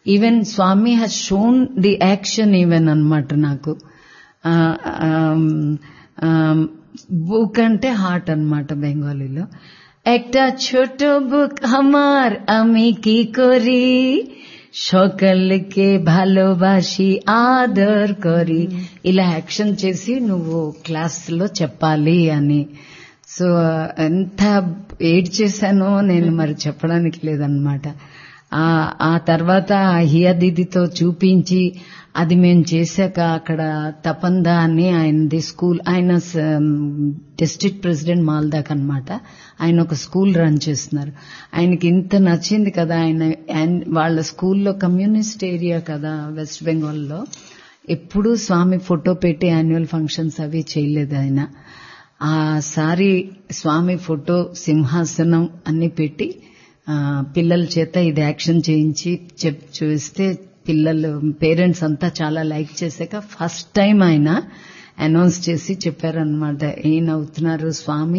Even Swami has shown the action even అన్నమాట నాకు book అంటే హార్ట్ అన్నమాట బెంగాలీలో একটা ছোট বুক আমার আমি কি করি সকলকে ভালোবাసి ఆదర్ కరి ఇలా యాక్షన్ చేసి నువ్వు క్లాస్ లో చెప్పాలి అని సో ఎంత ఏడ్ చేశానో నేను మరి చెప్పడానికి లేదనమాట ఆ తర్వాత హియా దీదితో చూపించి అది మేము చేశాక అక్కడ తపందా అని ఆయనది స్కూల్ ఆయన డిస్ట్రిక్ట్ ప్రెసిడెంట్ మాల్దాక్ అనమాట ఆయన ఒక స్కూల్ రన్ చేస్తున్నారు ఆయనకి ఇంత నచ్చింది కదా ఆయన వాళ్ళ స్కూల్లో కమ్యూనిస్ట్ ఏరియా కదా వెస్ట్ బెంగాల్లో ఎప్పుడూ స్వామి ఫోటో పెట్టి యాన్యువల్ ఫంక్షన్స్ అవి చేయలేదు ఆయన ఆ సారి స్వామి ఫోటో సింహాసనం అన్ని పెట్టి పిల్లల చేత ఇది యాక్షన్ చేయించి చెప్ చూస్తే పిల్లలు పేరెంట్స్ అంతా చాలా లైక్ చేశాక ఫస్ట్ టైం ఆయన అనౌన్స్ చేసి చెప్పారనమాట ఏం అవుతున్నారు స్వామి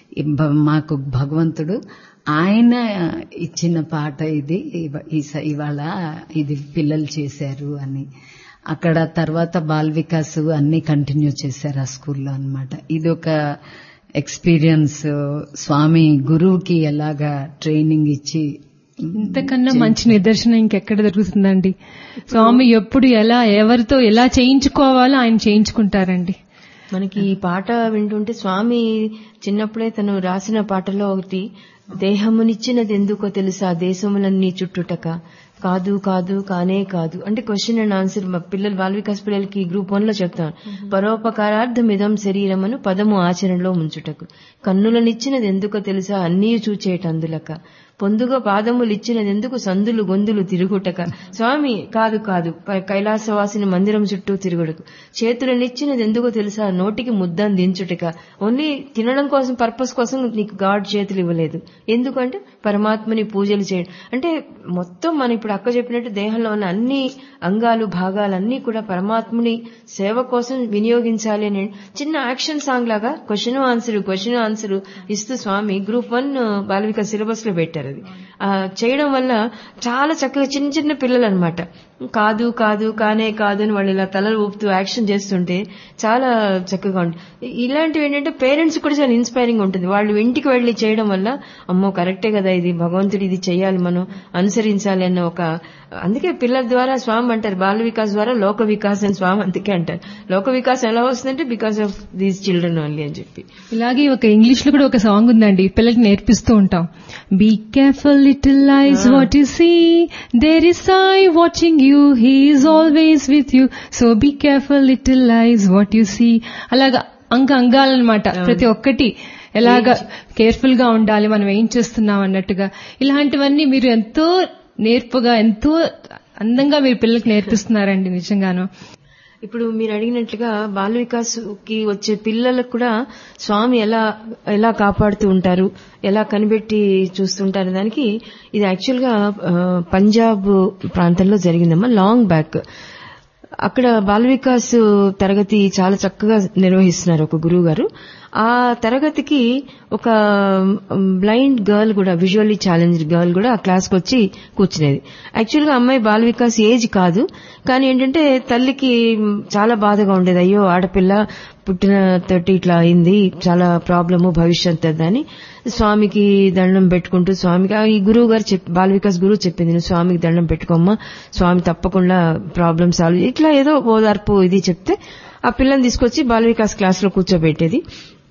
మాకు భగవంతుడు ఆయన ఇచ్చిన పాట ఇది ఇవాళ ఇది పిల్లలు చేశారు అని అక్కడ తర్వాత బాల్ వికాస్ అన్ని కంటిన్యూ చేశారు ఆ స్కూల్లో అనమాట ఇది ఒక ఎక్స్పీరియన్స్ స్వామి గురువుకి ఎలాగా ట్రైనింగ్ ఇచ్చి ఇంతకన్నా మంచి నిదర్శనం ఇంకెక్కడ దొరుకుతుందండి స్వామి ఎప్పుడు ఎలా ఎవరితో ఎలా చేయించుకోవాలో ఆయన చేయించుకుంటారండి మనకి ఈ పాట వింటుంటే స్వామి చిన్నప్పుడే తను రాసిన పాటలో ఒకటి దేహమునిచ్చినది ఎందుకో తెలుసా దేశములన్నీ చుట్టుటక కాదు కాదు కానే కాదు అంటే క్వశ్చన్ అండ్ ఆన్సర్ మా పిల్లలు బాల వికాస్ పిల్లలకి గ్రూప్ వన్ లో చెప్తాను పరోపకారార్థమిదం శరీరమును పదము ఆచరణలో ముంచుటకు కన్నులనిచ్చినది ఎందుకో తెలుసా అన్నీ చూచేటందులక పొందుగా పాదములిచ్చినది ఎందుకు సందులు గొంతులు తిరుగుటక స్వామి కాదు కాదు కైలాసవాసిని మందిరం చుట్టూ తిరుగుటకు చేతులనిచ్చినది ఎందుకో తెలుసా నోటికి ముద్దం దించుటక ఓన్లీ తినడం కోసం పర్పస్ కోసం నీకు గాడ్ చేతులు ఇవ్వలేదు ఎందుకంటే పరమాత్మని పూజలు చేయడం అంటే మొత్తం మనం ఇప్పుడు అక్క చెప్పినట్టు దేహంలో ఉన్న అన్ని అంగాలు భాగాలన్నీ కూడా పరమాత్ముని సేవ కోసం వినియోగించాలి అని చిన్న యాక్షన్ సాంగ్ లాగా క్వశ్చన్ ఆన్సర్ క్వశ్చన్ ఆన్సర్ ఇస్తూ స్వామి గ్రూప్ వన్ బాలవిక సిలబస్ లో పెట్టారు అది చేయడం వల్ల చాలా చక్కగా చిన్న చిన్న పిల్లలు అనమాట కాదు కాదు కానే కాదు అని వాళ్ళు ఇలా తలలు ఊపుతూ యాక్షన్ చేస్తుంటే చాలా చక్కగా ఉంటుంది ఇలాంటివి ఏంటంటే పేరెంట్స్ కూడా చాలా ఇన్స్పైరింగ్ ఉంటుంది వాళ్ళు ఇంటికి వెళ్లి చేయడం వల్ల అమ్మో కరెక్టే కదా ఇది భగవంతుడు ఇది చేయాలి మనం అనుసరించాలి అన్న ఒక అందుకే పిల్లల ద్వారా స్వామి అంటారు బాల వికాస్ ద్వారా లోక వికాస్ అని స్వామి అందుకే అంటారు లోక వికాస్ ఎలా వస్తుందంటే because of these children only అని చెప్పి ఇలాగే ఒక ఇంగ్లీష్ లో కూడా ఒక సాంగ్ ఉందండి పిల్లలకి నేర్పిస్తూ ఉంటాం be careful little eyes what you see there is I watching you he is always with you so be careful little eyes what you see అలాగా అంక అంగాలన్నమాట ప్రతి ఒక్కటి ఎలాగా కేర్ఫుల్ గా ఉండాలి మనం ఏం చేస్తున్నాం అన్నట్టుగా ఇలాంటివన్నీ మీరు ఎంతో నేర్పుగా ఎంతో అందంగా మీరు పిల్లలకు నేర్పిస్తున్నారండి నిజంగాను ఇప్పుడు మీరు అడిగినట్లుగా బాల వికాస్ కి వచ్చే పిల్లలకు కూడా స్వామి ఎలా ఎలా కాపాడుతూ ఉంటారు ఎలా కనిపెట్టి చూస్తుంటారు దానికి ఇది యాక్చువల్ గా పంజాబ్ ప్రాంతంలో జరిగిందమ్మా లాంగ్ బ్యాక్ అక్కడ బాల వికాస్ తరగతి చాలా చక్కగా నిర్వహిస్తున్నారు ఒక గురువు గారు ఆ తరగతికి ఒక బ్లైండ్ గర్ల్ కూడా విజువల్లీ ఛాలెంజ్డ్ గర్ల్ కూడా ఆ క్లాస్కి వచ్చి కూర్చునేది యాక్చువల్గా అమ్మాయి బాల వికాస్ ఏజ్ కాదు కానీ ఏంటంటే తల్లికి చాలా బాధగా ఉండేది అయ్యో ఆడపిల్ల పుట్టిన తోటి ఇట్లా అయింది చాలా ప్రాబ్లము భవిష్యత్ అని స్వామికి దండం పెట్టుకుంటూ స్వామికి ఈ గురువు గారు చెప్పి బాల వికాస్ గురువు చెప్పింది నువ్వు స్వామికి దండం పెట్టుకోమ్మా స్వామి తప్పకుండా ప్రాబ్లమ్ సాల్వ్ ఇట్లా ఏదో ఓదార్పు ఇది చెప్తే ఆ పిల్లని తీసుకొచ్చి బాల వికాస్ క్లాస్ లో కూర్చోబెట్టేది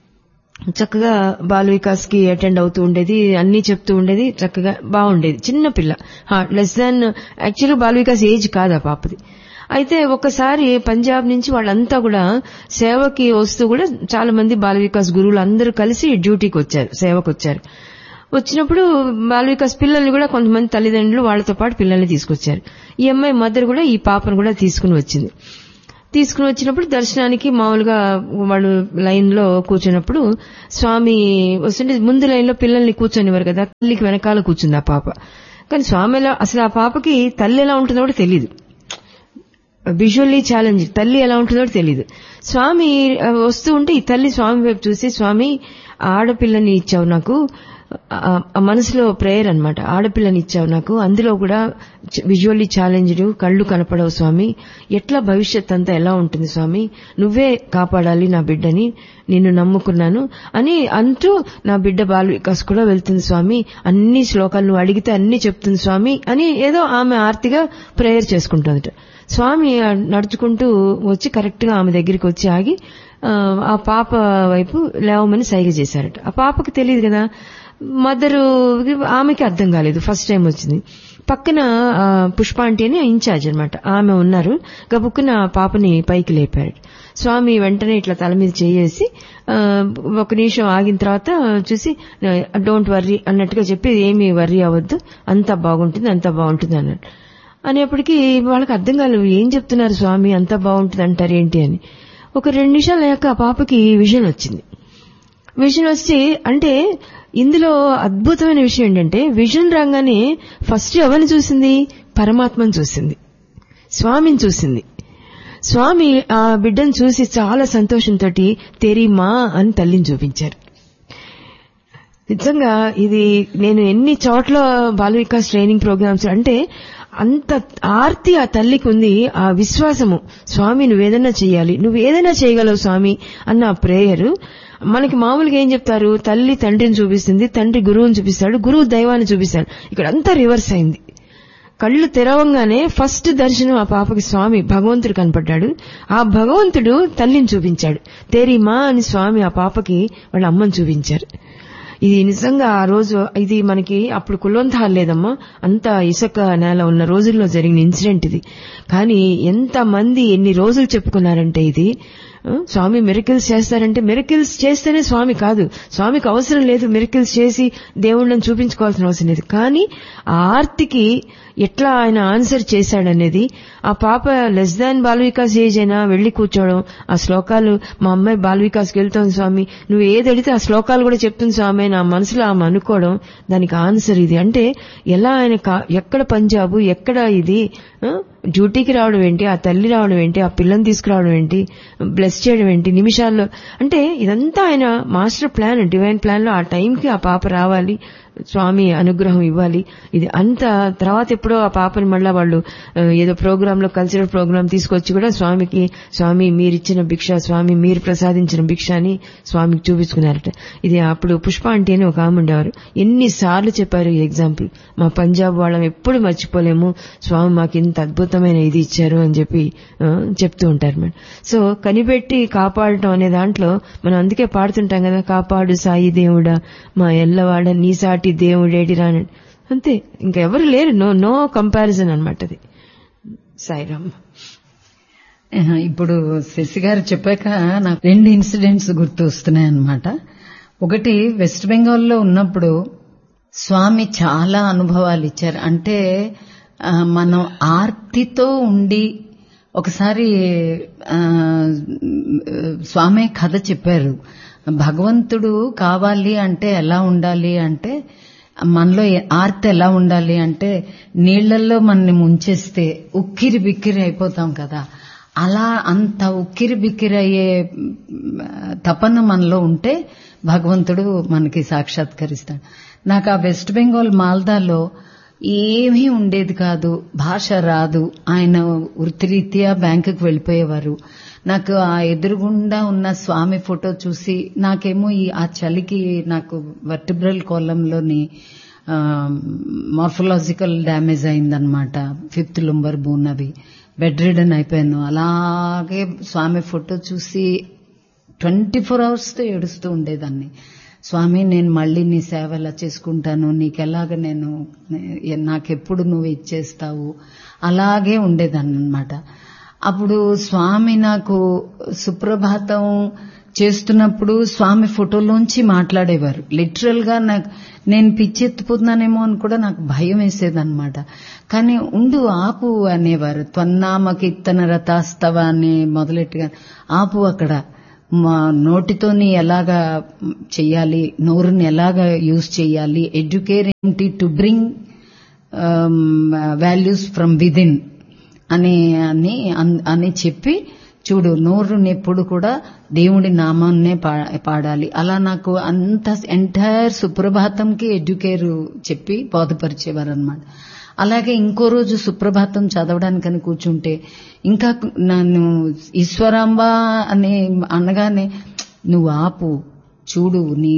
చక్కగా బాల వికాస్ కి అటెండ్ అవుతూ ఉండేది అన్ని చెప్తూ ఉండేది చక్కగా బాగుండేది చిన్న పిల్ల లెస్ దాన్ యాక్చువల్గా బాల వికాస్ ఏజ్ కాదు ఆ పాపది అయితే ఒకసారి పంజాబ్ నుంచి వాళ్ళంతా కూడా సేవకి వస్తూ కూడా చాలా మంది బాల వికాస్ గురువులు అందరూ కలిసి డ్యూటీకి వచ్చారు సేవకు వచ్చారు వచ్చినప్పుడు బాల వికాస్ పిల్లల్ని కూడా కొంతమంది తల్లిదండ్రులు వాళ్ళతో పాటు పిల్లల్ని తీసుకొచ్చారు ఈ అమ్మాయి మదర్ కూడా ఈ పాపను కూడా తీసుకుని వచ్చింది తీసుకుని వచ్చినప్పుడు దర్శనానికి మామూలుగా వాళ్ళు లైన్ లో కూర్చున్నప్పుడు స్వామి వస్తుంటే ముందు లైన్ లో పిల్లల్ని కూర్చొనివారు కదా తల్లికి వెనకాల కూర్చుంది ఆ పాప కానీ స్వామి ఎలా అసలు ఆ పాపకి తల్లి ఎలా ఉంటుందో కూడా తెలియదు విజువల్లీ ఛాలెంజ్ తల్లి ఎలా ఉంటుందో తెలియదు స్వామి వస్తూ ఉంటే ఈ తల్లి స్వామి వైపు చూసి స్వామి ఆడపిల్లని ఇచ్చావు నాకు ఆ- ఆ మనసులో ప్రేయర్ అన్నమాట ఆడపిల్లని ఇచ్చావు నాకు అందులో కూడా విజువల్లీ ఛాలెంజ్డ్ కళ్ళు కనపడవు స్వామి ఎట్లా భవిష్యత్ అంతా ఎలా ఉంటుంది స్వామి నువ్వే కాపాడాలి నా బిడ్డని నిన్ను నమ్ముకున్నాను అని అంటూ నా బిడ్డ బాల వికాస్ కూడా వెళ్తుంది స్వామి అన్ని శ్లోకాలు నువ్వు అడిగితే అన్ని చెప్తుంది స్వామి అని ఏదో ఆమె ఆర్తిగా ప్రేయర్ చేసుకుంటుందట స్వామి నడుచుకుంటూ వచ్చి కరెక్ట్ గా ఆమె దగ్గరికి వచ్చి ఆగి ఆ, ఆ పాప వైపు లేవమని సైగ చేశారట ఆ పాపకి తెలియదు కదా మదరు ఆమెకి అర్థం కాలేదు ఫస్ట్ టైం వచ్చింది పక్కన ఆ, పుష్ప ఆంటీ అని ఇన్ఛార్జ్ అనమాట ఆమె ఉన్నారు గబుక్కున ఆ పాపని పైకి లేపారు స్వామి వెంటనే ఇట్లా తల మీద చేయేసి ఆ, ఒక నిమిషం ఆగిన తర్వాత చూసి డోంట్ వర్రీ అన్నట్టుగా చెప్పి ఏమీ వర్రీ అవ్వద్దు అంతా బాగుంటుంది అంతా బాగుంటుంది అన్నాడు అనేప్పటికీ వాళ్ళకి అర్థం కాలేదు ఏం చెప్తున్నారు స్వామి అంతా బాగుంటుంది అంటారు ఏంటి అని ఒక రెండు నిమిషాలు అయ్యాక ఆ పాపకి విజన్ వచ్చింది విజన్ వచ్చి అంటే ఇందులో అద్భుతమైన విషయం ఏంటంటే విజన్ రాగానే ఫస్ట్ ఎవరిని చూసింది పరమాత్మని చూసింది స్వామిని చూసింది స్వామి ఆ బిడ్డను చూసి చాలా సంతోషంతో తెరి మా అని తల్లిని చూపించారు నిజంగా ఇది నేను ఎన్ని చోట్ల బాల వికాస్ ట్రైనింగ్ ప్రోగ్రామ్స్ అంటే అంత ఆర్తి ఆ తల్లికి ఉంది ఆ విశ్వాసము స్వామి నువ్వేదైనా చేయాలి నువ్వు ఏదైనా చేయగలవు స్వామి అన్న ఆ ప్రేయర్ మనకి మామూలుగా ఏం చెప్తారు తల్లి తండ్రిని చూపిస్తుంది తండ్రి గురువుని చూపిస్తాడు గురువు దైవాన్ని చూపిస్తాడు ఇక్కడ అంతా రివర్స్ అయింది కళ్ళు తెరవంగానే ఫస్ట్ దర్శనం ఆ పాపకి స్వామి భగవంతుడు కనపడ్డాడు ఆ భగవంతుడు తల్లిని చూపించాడు తేరి మా అని స్వామి ఆ పాపకి వాళ్ళ అమ్మని చూపించారు ఇది నిజంగా ఆ రోజు ఇది మనకి అప్పుడు కుల్వంతాలు లేదమ్మా అంత ఇసుక నేల ఉన్న రోజుల్లో జరిగిన ఇన్సిడెంట్ ఇది కానీ ఎంత మంది ఎన్ని రోజులు చెప్పుకున్నారంటే ఇది ఆ, స్వామి మెరికల్స్ చేస్తారంటే మెరికల్స్ చేస్తేనే స్వామి కాదు స్వామికి అవసరం లేదు మెరికల్స్ చేసి దేవుళ్ళని చూపించుకోవాల్సిన అవసరం లేదు కానీ ఆ ఆర్తికి ఎట్లా ఆయన ఆన్సర్ చేశాడనేది ఆ పాప less than Bala Vikas age అయినా వెళ్లి కూర్చోవడం ఆ శ్లోకాలు మా అమ్మాయి బాల వికాస్కి వెళ్తాను స్వామి నువ్వు ఏది అడిగితే ఆ శ్లోకాలు కూడా చెప్తుంది స్వామి నా మనసులో ఆమె అనుకోవడం దానికి ఆన్సర్ ఇది అంటే ఎలా ఆయన కా- ఎక్కడ పంజాబు ఎక్కడ ఇది ఆ? డ్యూటీకి రావడం ఏంటి ఆ తల్లి రావడం ఏంటి ఆ పిల్లని తీసుకురావడం ఏంటి బ్లెస్ చేయడం ఏంటి నిమిషాల్లో అంటే ఇదంతా ఆయన మాస్టర్ ప్లాన్ డివైన్ ప్లాన్ లో ఆ టైంకి ఆ పాప రావాలి స్వామి అనుగ్రహం ఇవ్వాలి ఇది అంత తర్వాత ఎప్పుడో ఆ పాపని మళ్ళా వాళ్ళు ఆ, ఏదో ప్రోగ్రామ్ లో కల్చరల్ ప్రోగ్రామ్ తీసుకొచ్చి కూడా స్వామికి స్వామి మీరిచ్చిన భిక్ష స్వామి మీరు ప్రసాదించిన భిక్ష అని స్వామికి చూపించుకున్నారట ఇది అప్పుడు పుష్ప ఆంటీ అని ఒక ఆమె ఉండేవారు ఎన్నిసార్లు చెప్పారు ఈ ఎగ్జాంపుల్ మా పంజాబ్ వాళ్ళం ఎప్పుడు మర్చిపోలేము స్వామి మాకు ఇంత అద్భుతమైన ఇది ఇచ్చారు అని చెప్పి ఆ, చెప్తూ ఉంటారు మేడం సో కనిపెట్టి కాపాడటం అనే దాంట్లో మనం అందుకే పాడుతుంటాం కదా కాపాడు సాయి దేవుడా మా ఎల్లవాడ నీ సాటి దేవుడేటి రాని అంతే ఇంకా ఎవరు లేరు నో నో కంపారిజన్ అనమాట అది సాయిరామ్ ఆహా, ఇప్పుడు శశి గారు చెప్పాక నాకు రెండు ఇన్సిడెంట్స్ గుర్తు వస్తున్నాయి అనమాట ఒకటి వెస్ట్ బెంగాల్లో ఉన్నప్పుడు స్వామి చాలా అనుభవాలు ఇచ్చారు అంటే ఆ, మనం ఆర్తితో ఉండి ఒకసారి ఆ, స్వామి కథ చెప్పారు భగవంతుడు కావాలి అంటే ఎలా ఉండాలి అంటే మనలో ఏ- ఆర్తి ఎలా ఉండాలి అంటే నీళ్లలో మనని ముంచేస్తే ఉక్కిరి బిక్కిరి అయిపోతాం కదా అలా అంత ఉక్కిరి బిక్కిరి అయ్యే మ్, తపన మనలో ఉంటే భగవంతుడు మనకి సాక్షాత్కరిస్తాడు నాకు ఆ వెస్ట్ బెంగాల్ మాల్దాలో ఏమీ ఉండేది కాదు భాష రాదు ఆయన వృత్తిరీత్యా బ్యాంకుకి వెళ్ళిపోయేవారు నాకు ఆ ఎదురుగుండా ఉన్న స్వామి ఫోటో చూసి నాకేమో ఈ ఆ చలికి నాకు వర్టిబ్రల్ కోలంలోని మార్ఫలాజికల్ డ్యామేజ్ అయిందనమాట ఫిఫ్త్ లుంబర్ బోన్ అవి బెడ్ రిడన్ అయిపోయాను అలాగే స్వామి ఫోటో చూసి ట్వంటీ ఫోర్ అవర్స్తో ఏడుస్తూ ఉండేదాన్ని స్వామి నేను మళ్ళీ నీ సేవ ఎలా చేసుకుంటాను నీకెలాగ నేను నే- నాకెప్పుడు నువ్వు ఇచ్చేస్తావు అలాగే ఉండేదాన్ని అనమాట అప్పుడు స్వామి నాకు సుప్రభాతం చేస్తున్నప్పుడు స్వామి ఫోటోలోంచి మాట్లాడేవారు లిటరల్ గా నాకు నేను పిచ్చెత్తిపోతున్నానేమో అని కూడా నాకు భయం వేసేదన్నమాట కానీ ఉండు ఆపు అనేవారు త్వన్నామ కీర్తన రథాస్తవ అని మొదలెట్టుగా ఆపు అక్కడ మా నోటితోని ఎలాగా చెయ్యాలి నోరుని ఎలాగా యూజ్ చేయాలి educate to bring values from within అని అని అన్- అని చెప్పి చూడు నోరుని ఎప్పుడు కూడా దేవుడి నామాన్నే పా- పాడాలి అలా నాకు అంత ఎంటైర్ సుప్రభాతంకి ఎడ్యుకేర్ చెప్పి బోధపరిచేవారు అనమాట అలాగే ఇంకో రోజు సుప్రభాతం చదవడానికని కూర్చుంటే ఇంకా నన్ను ఈశ్వరాంబ అని అనగానే నువ్వు ఆపు చూడు నీ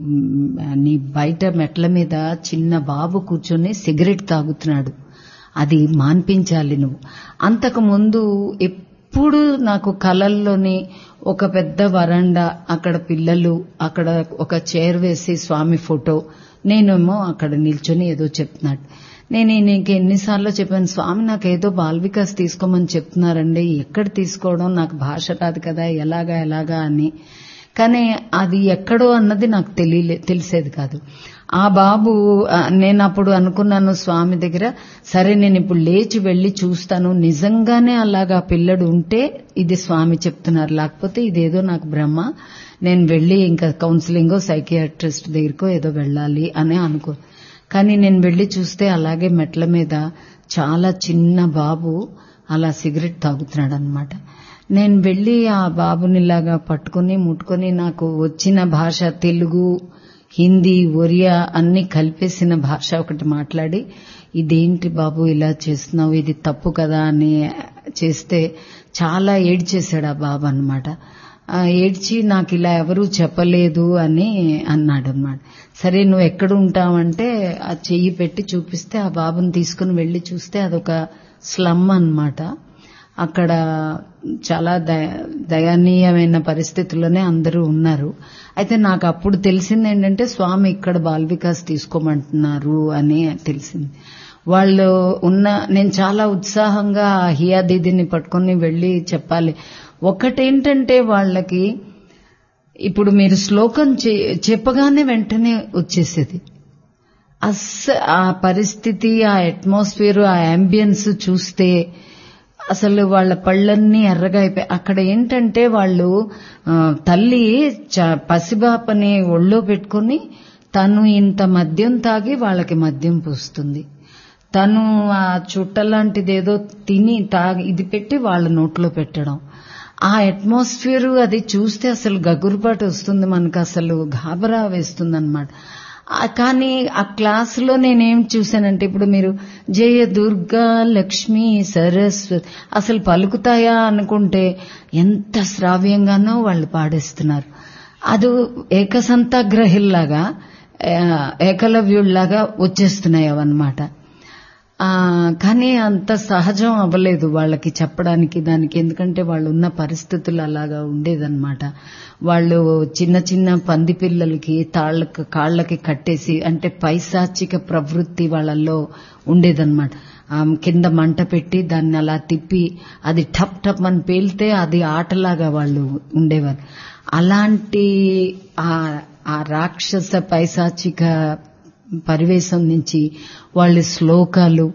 నీ బయట మెట్ల మీద చిన్న బాబు కూర్చొని సిగరెట్ తాగుతున్నాడు అది మాన్పించాలి నువ్వు అంతకు ముందు ఎప్పుడు నాకు కలల్లోని ఒక పెద్ద వరండా అక్కడ పిల్లలు అక్కడ ఒక చైర్ వేసి స్వామి ఫోటో నేనేమో అక్కడ నిల్చొని ఏదో చెప్తున్నాడు నేను నీకు ఎన్నిసార్లు చెప్పాను స్వామి నాకు ఏదో బాల్ వికాస్ తీసుకోమని చెప్తున్నారండి ఎక్కడ తీసుకోవడం నాకు భాష రాదు కదా ఎలాగా ఎలాగా అని కానీ అది ఎక్కడో అన్నది నాకు తెలియలే తెలిసేది కాదు ఆ బాబు ఆ, నేను అప్పుడు అనుకున్నాను స్వామి దగ్గర సరే నేను ఇప్పుడు లేచి వెళ్లి చూస్తాను నిజంగానే అలాగా పిల్లడు ఉంటే ఇది స్వామి చెప్తున్నారు లేకపోతే ఇదేదో నాకు బ్రహ్మ నేను వెళ్లి ఇంకా కౌన్సిలింగో సైకియాట్రిస్ట్ దగ్గరకో ఏదో వెళ్ళాలి అని అనుకో కానీ నేను వెళ్లి చూస్తే అలాగే మెట్ల మీద చాలా చిన్న బాబు అలా సిగరెట్ తాగుతున్నాడు అనమాట నేను వెళ్లి ఆ బాబునిలాగా పట్టుకుని ముట్టుకొని నాకు వచ్చిన భాష తెలుగు హిందీ ఒరియా అన్ని కలిపేసిన భాష ఒకటి మాట్లాడి ఇదేంటి బాబు ఇలా చేస్తున్నావు ఇది తప్పు కదా అని చేస్తే చాలా ఏడ్చేశాడు ఆ బాబు అనమాట ఆ ఏడ్చి నాకు ఇలా ఎవరూ చెప్పలేదు అని అన్నాడు అనమాట సరే నువ్వు ఎక్కడ ఉంటావంటే ఆ చెయ్యి పెట్టి చూపిస్తే ఆ బాబుని తీసుకుని వెళ్లి చూస్తే అదొక స్లమ్ అన్నమాట అక్కడ చాలా దయ- దయనీయమైన పరిస్థితుల్లోనే అందరూ ఉన్నారు అయితే నాకు అప్పుడు తెలిసింది ఏంటంటే స్వామి ఇక్కడ బాల్ వికాస్ తీసుకోమంటున్నారు అని తెలిసింది వాళ్ళు ఉన్న నేను చాలా ఉత్సాహంగా ఆ హియా దీదిని పట్టుకొని వెళ్లి చెప్పాలి ఒకటేంటంటే వాళ్ళకి ఇప్పుడు మీరు శ్లోకం చే- చెప్పగానే వెంటనే వచ్చేసేది అస్ ఆ పరిస్థితి ఆ అట్మాస్ఫియర్ ఆ అంబియన్స్ చూస్తే అసలు వాళ్ళ పళ్ళన్నీ ఎర్రగా అయిపోయి అక్కడ ఏంటంటే వాళ్ళు ఆ, తల్లి చ- పసిబాపని ఒళ్ళో పెట్టుకుని తను ఇంత మద్యం తాగి వాళ్ళకి మద్యం పూస్తుంది తను ఆ చుట్టలాంటిదేదో తిని తాగి ఇది పెట్టి వాళ్ళ నోట్లో పెట్టడం ఆ అట్మాస్ఫియర్ అది చూస్తే అసలు గగురుపాటు వస్తుంది మనకు అసలు గాబరా వేస్తుంది అనమాట కానీ ఆ క్లాసులో నేనేం చూశానంటే ఇప్పుడు మీరు జయ దుర్గా లక్ష్మి సరస్వతి అసలు పలుకుతాయా అనుకుంటే ఎంత శ్రావ్యంగానో వాళ్ళు పాడేస్తున్నారు అది ఏకసంతాగ్రహిల్లాగా ఏకలవ్యుల్లాగా వచ్చేస్తున్నాయి అవన్నమాట ఆ, కానీ అంత సహజం అవ్వలేదు వాళ్ళకి చెప్పడానికి దానికి ఎందుకంటే వాళ్ళు ఉన్న పరిస్థితులు అలాగా ఉండేదన్నమాట వాళ్ళు చిన్న చిన్న పంది పిల్లలకి తాళ్ళకి కాళ్ళకి కట్టేసి అంటే పైశాచిక ప్రవృత్తి వాళ్ళల్లో ఉండేదన్నమాట ఆ, కింద మంట పెట్టి దాన్ని అలా తిప్పి అది టప్ టప్ అని పేలితే అది ఆటలాగా వాళ్ళు ఉండేవారు అలాంటి ఆ- ఆ రాక్షస పైశాచిక పరివేశం నుంచి వాళ్ళ శ్లోకాలు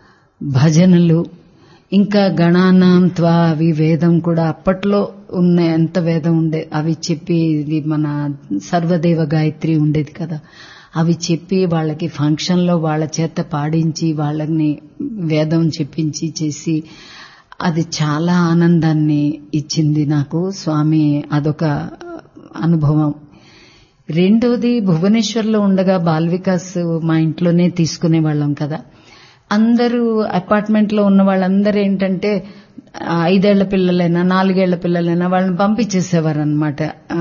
భజనలు ఇంకా గణానాం త్వా అవి వేదం కూడా అప్పట్లో ఉన్న ఎంత వేదం ఉండే అవి చెప్పి ఇది మన సర్వదేవ గాయత్రి ఉండేది కదా అవి చెప్పి వాళ్ళకి ఫంక్షన్లో వాళ్ళ చేత పాడించి వాళ్ళని వేదం చెప్పించి చేసి అది చాలా ఆనందాన్ని ఇచ్చింది నాకు స్వామి అదొక అనుభవం రెండోది భువనేశ్వర్లో ఉండగా బాల్ వికాస్ మా ఇంట్లోనే తీసుకునే వాళ్ళం కదా అందరూ అపార్ట్మెంట్ లో ఉన్న వాళ్ళందరూ ఏంటంటే ఆ, ఐదేళ్ల పిల్లలైనా నాలుగేళ్ల పిల్లలైనా వాళ్ళని పంపించేసేవారు అనమాట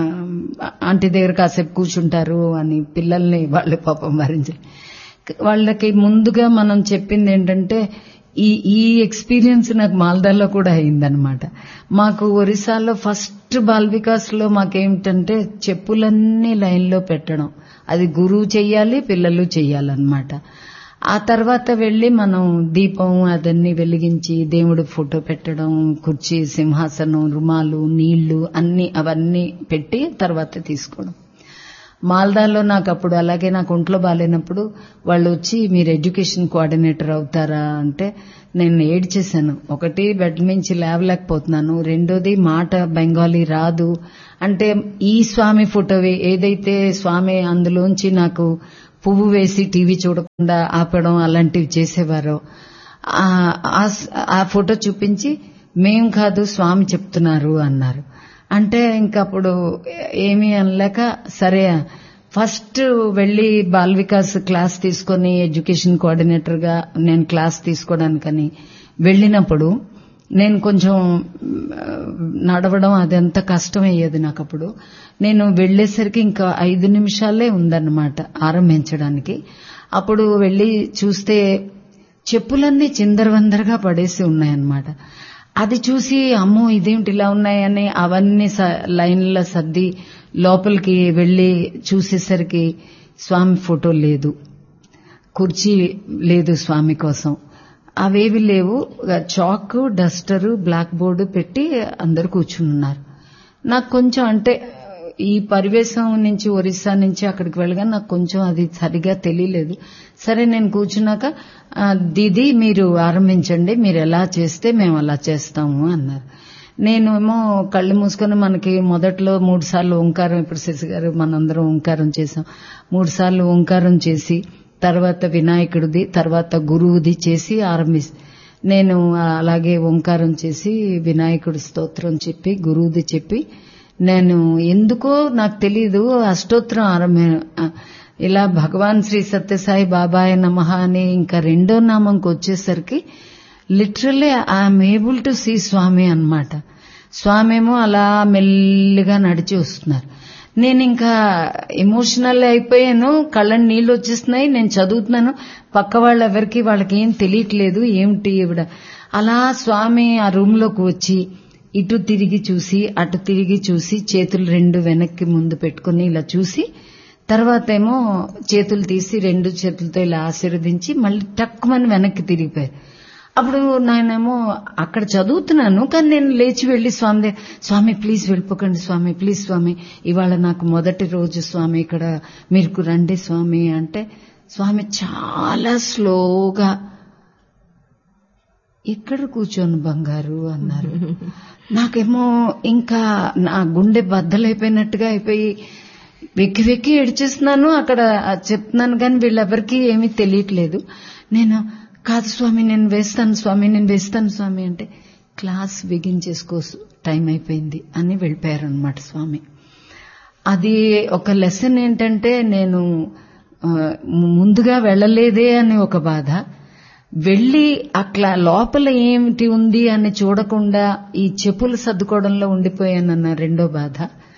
ఆంటీ దగ్గర కాసేపు కూర్చుంటారు అని పిల్లల్ని వాళ్ళు పాపం భరించి వాళ్ళకి ముందుగా మనం చెప్పింది ఏంటంటే ఈ ఈ ఎక్స్పీరియన్స్ నాకు మాల్దాలో కూడా అయిందనమాట మాకు ఒరిస్సాలో ఫస్ట్ బాల్ వికాస్ లో మాకేమిటంటే చెప్పులన్నీ లైన్లో పెట్టడం అది గురువు చెయ్యాలి పిల్లలు చెయ్యాలన్నమాట ఆ తర్వాత వెళ్లి మనం దీపం అదన్నీ వెలిగించి దేవుడి ఫోటో పెట్టడం కుర్చీ సింహాసనం రుమాలు నీళ్లు అన్ని అవన్నీ పెట్టి తర్వాత తీసుకోవడం మాల్దాలో నాకు అప్పుడు అలాగే నాకు ఒంట్లో బాగాలేనప్పుడు వాళ్ళు వచ్చి మీరు ఎడ్యుకేషన్ కోఆర్డినేటర్ అవుతారా అంటే నేను ఏడ్చేశాను ఒకటి బెడ్ మించి లేవలేకపోతున్నాను రెండోది మాట బెంగాలీ రాదు అంటే ఈ స్వామి ఫోటో వే- ఏదైతే స్వామి అందులోంచి నాకు పువ్వు వేసి టీవీ చూడకుండా ఆపడం అలాంటివి చేసేవారో ఆ- ఆ- ఆ ఫోటో చూపించి మేం కాదు స్వామి చెప్తున్నారు అన్నారు అంటే ఇంకప్పుడు ఏమీ అనలేక సరే ఫస్ట్ వెళ్లి బాల్ వికాస్ క్లాస్ తీసుకొని ఎడ్యుకేషన్ కోఆర్డినేటర్ గా నేను క్లాస్ తీసుకోవడానికని వెళ్ళినప్పుడు నేను కొంచెం ఆ, నడవడం అదంతా కష్టం అయ్యేది నాకు అప్పుడు నేను వెళ్లేసరికి ఇంకా ఐదు నిమిషాలే ఉందన్నమాట ఆరంభించడానికి అప్పుడు వెళ్లి చూస్తే చెప్పులన్నీ చిందరవందరగా పడేసి ఉన్నాయన్నమాట అది చూసి అమ్మో ఇదేమిటి ఇలా ఉన్నాయని అవన్నీ స- లైన్ల సర్ది లోపలికి వెళ్లి చూసేసరికి స్వామి ఫోటో లేదు కుర్చీ లేదు స్వామి కోసం అవేవి లేవు చాక్ డస్టరు బ్లాక్ బోర్డు పెట్టి అందరు కూర్చున్నారు నాకు కొంచెం అంటే ఈ పరివేశం నుంచి ఒరిస్సా నుంచి అక్కడికి వెళ్ళగా నాకు కొంచెం అది సరిగా తెలియలేదు సరే నేను కూర్చున్నాక "ఆ, దీది మీరు ఆరంభించండి మీరు ఎలా చేస్తే మేము అలా చేస్తాము అన్నారు నేనేమో కళ్ళు మూసుకొని మనకి మొదట్లో మూడు సార్లు ఓంకారం ఇప్పుడు శశి గారు మనందరం ఓంకారం చేసాం మూడు సార్లు ఓంకారం చేసి తర్వాత వినాయకుడిది తర్వాత గురువుది చేసి ఆరంభి నేను అలాగే ఓంకారం చేసి వినాయకుడి స్తోత్రం చెప్పి గురువుది చెప్పి నేను ఎందుకో నాకు తెలీదు అష్టోత్తరం ఆరంభ ఇలా భగవాన్ శ్రీ సత్యసాయి బాబాయ్ నమః అని ఇంకా రెండో నామంకి వచ్చేసరికి literally I'm able to see Swami అన్నమాట స్వామి ఏమో అలా మెల్లిగా నడిచి వస్తున్నారు నేను ఇంకా ఎమోషనల్ అయిపోయాను కళ్ళని నీళ్లు వచ్చేస్తున్నాయి నేను చదువుతున్నాను పక్క వాళ్ళు ఎవరికి వాళ్ళకి ఏం తెలియట్లేదు ఏమిటి ఇవిడ అలా స్వామి ఆ రూమ్ లోకి వచ్చి ఇటు తిరిగి చూసి అటు తిరిగి చూసి చేతులు రెండు వెనక్కి ముందు పెట్టుకుని ఇలా చూసి తర్వాత ఏమో చేతులు తీసి రెండు చేతులతో ఇలా ఆశీర్వదించి మళ్ళీ టక్కుమని వెనక్కి తిరిగిపోయారు అప్పుడు నేనేమో అక్కడ చదువుతున్నాను కానీ నేను లేచి వెళ్లి స్వామి దగ్గర, స్వామి ప్లీజ్ వెళ్ళిపోకండి స్వామి ప్లీజ్ స్వామి ఇవాళ నాకు మొదటి రోజు స్వామి ఇక్కడ మీరు రండి స్వామి అంటే స్వామి చాలా స్లోగా ఇక్కడ కూర్చోను బంగారు అన్నారు నాకేమో ఇంకా నా గుండె బద్దలైపోయినట్టుగా అయిపోయి వెక్కి వెక్కి ఏడ్చేస్తున్నాను అక్కడ చెప్తున్నాను కానీ వీళ్ళెవరికి ఏమీ తెలియట్లేదు నేను కాదు స్వామి నేను వేస్తాను స్వామి నేను వేస్తాను స్వామి అంటే క్లాస్ బిగించేసుకో టైం అయిపోయింది అని వెళ్ళిపోయారనమాట స్వామి అది ఒక లెసన్ ఏంటంటే నేను ఆ, ముందుగా వెళ్ళలేదే అని ఒక బాధ వెళ్ళి అట్లా లోపల ఏమిటి ఉంది అని చూడకుండా ఈ చెప్పులు సర్దుకోవడంలో ఉండిపోయానన్న రెండో బాధ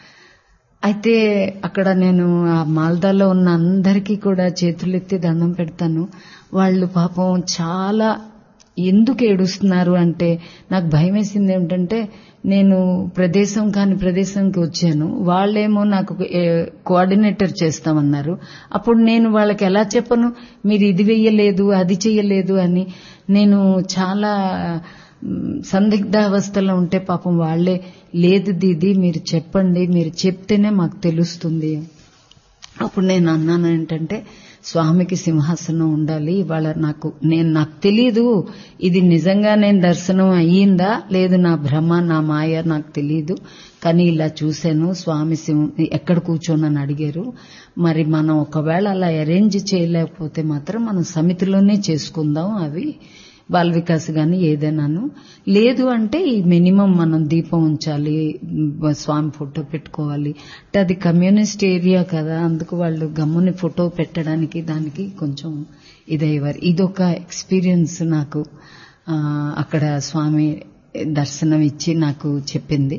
అయితే అక్కడ నేను ఆ మాల్దాలో ఉన్న అందరికీ కూడా చేతులెత్తి దండం పెడతాను వాళ్ళు పాపం చాలా ఎందుకు ఏడుస్తున్నారు అంటే నాకు భయం వేసింది ఏమిటంటే నేను ప్రదేశం కాని ప్రదేశంకి వచ్చాను వాళ్ళేమో నాకు ఏ, కోఆర్డినేటర్ చేస్తామన్నారు అప్పుడు నేను వాళ్ళకి ఎలా చెప్పను మీరు ఇది వెయ్యలేదు అది చెయ్యలేదు అని నేను చాలా మ్, సందిగ్ధావస్థలో ఉంటే పాపం వాళ్లే లేదు దీది మీరు చెప్పండి మీరు చెప్తేనే మాకు తెలుస్తుంది అప్పుడు నేను అన్నాను ఏంటంటే స్వామికి సింహాసనం ఉండాలి ఇవాళ నాకు నేను నాకు తెలీదు ఇది నిజంగా నేను దర్శనం అయ్యిందా లేదు నా భ్రమ నా మాయ నాకు తెలీదు కానీ ఇలా చూశాను స్వామి సింహ ఎక్కడ కూర్చోనని అడిగారు మరి మనం ఒకవేళ అలా అరేంజ్ చేయలేకపోతే మాత్రం మనం సమితిలోనే చేసుకుందాం అవి బాల్ వికాస్ గాని ఏదైనాను లేదు అంటే ఈ మినిమం మనం దీపం ఉంచాలి మ్, స్వామి ఫోటో పెట్టుకోవాలి అంటే అది కమ్యూనిస్ట్ ఏరియా కదా అందుకు వాళ్ళు గమ్ముని ఫోటో పెట్టడానికి దానికి కొంచెం ఇదయ్యేవారు ఇదొక ఎక్స్పీరియన్స్ నాకు ఆ, అక్కడ స్వామి దర్శనం ఇచ్చి నాకు చెప్పింది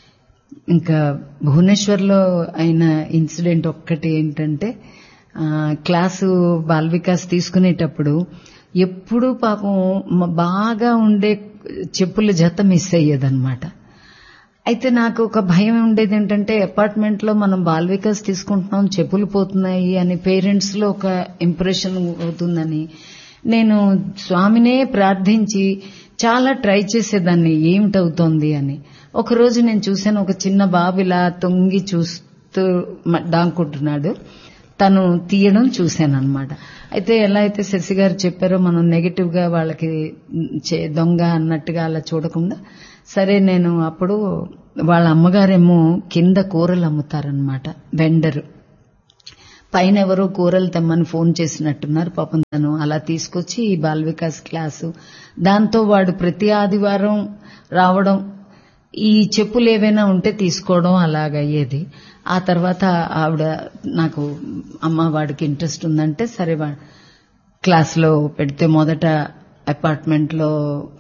ఇంకా భువనేశ్వర్లో అయిన ఇన్సిడెంట్ ఒక్కటి ఏంటంటే ఆ, క్లాసు బాల్ వికాస్ తీసుకునేటప్పుడు ఎప్పుడూ పాపం మ- బాగా ఉండే చెప్పుల జత మిస్ అయ్యేదన్నమాట అయితే నాకు ఒక భయం ఉండేది ఏంటంటే అపార్ట్మెంట్ లో మనం బాల్ వికాస్ తీసుకుంటున్నాం చెప్పులు పోతున్నాయి అని పేరెంట్స్ లో ఒక ఇంప్రెషన్ అవుతుందని నేను స్వామినే ప్రార్థించి చాలా ట్రై చేసేదాన్ని ఏమిటవుతోంది అని ఒక రోజు నేను చూశాను ఒక చిన్న బాబు ఇలా తొంగి చూస్తూ మ- డాంకుంటున్నాడు తను తీయడం చూశాను అనమాట అయితే ఎలా అయితే శశి గారు చెప్పారో మనం నెగటివ్ గా వాళ్ళకి చే- దొంగ అన్నట్టుగా అలా చూడకుండా సరే నేను అప్పుడు వాళ్ళ అమ్మగారేమో కింద కూరలు అమ్ముతారనమాట వెండరు పైన ఎవరో కూరలు తెమ్మని ఫోన్ చేసినట్టున్నారు పాపం తను అలా తీసుకొచ్చి ఈ బాల్ వికాస్ క్లాసు దాంతో వాడు ప్రతి ఆదివారం రావడం ఈ చెప్పులు ఏవైనా ఉంటే తీసుకోవడం అలాగయ్యేది ఆ తర్వాత ఆవిడ నాకు అమ్మ వాడికి ఇంట్రెస్ట్ ఉందంటే సరే వా- క్లాస్లో పెడితే మొదట అపార్ట్మెంట్ లో